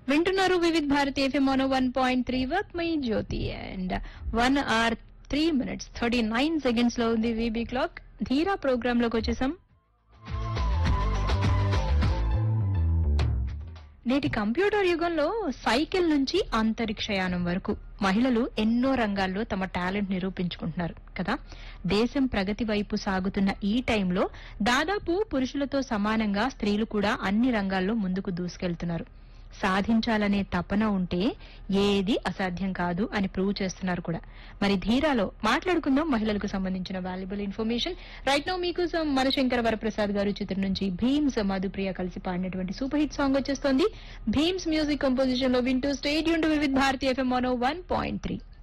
వింటున్నారు Vividh Bharati FM mono one point three work my Jyoti and one hour three minutes thirty nine seconds లో ఉంది VB clock ధీరా programme లోకి వచ్చేసాం నేటి కంప్యూటర్ యుగంలో సైకిల్ నుంచి అంతరిక్షయానం వరకు మహిళలు ఎన్నో రంగాల్లో తమ టాలెంట్ నిరూపించుకుంటున్నారు కదా దేశం ప్రగతి వైపు సాగుతున్న ఈ టైంలో దాదాపు పురుషులతో సమానంగా స్త్రీలు కూడా అన్ని రంగాల్లో ముందుకు దూసుకెళ్తున్నారు సాధించాలనే తపన ఉంటే ఏది అసాధ్యం కాదు అని ప్రూవ్ చేస్తున్నారు కూడా మరి ధీరాలో మాట్లాడుకుందాం మహిళలకు సంబంధించిన వాల్యుబుల్ ఇన్ఫర్మేషన్ రైట్ నో మీకోసం మనశంకర వరప్రసాద్ గారు చిత్రం నుంచి భీమ్స్ మధుప్రియ కలిసి పాడినటువంటి సూపర్ హిట్ సాంగ్ వచ్చేస్తోంది భీమ్స్ మ్యూజిక్ కంపోజిషన్ లో వింటూ stadium Vividh Bharati FM one point three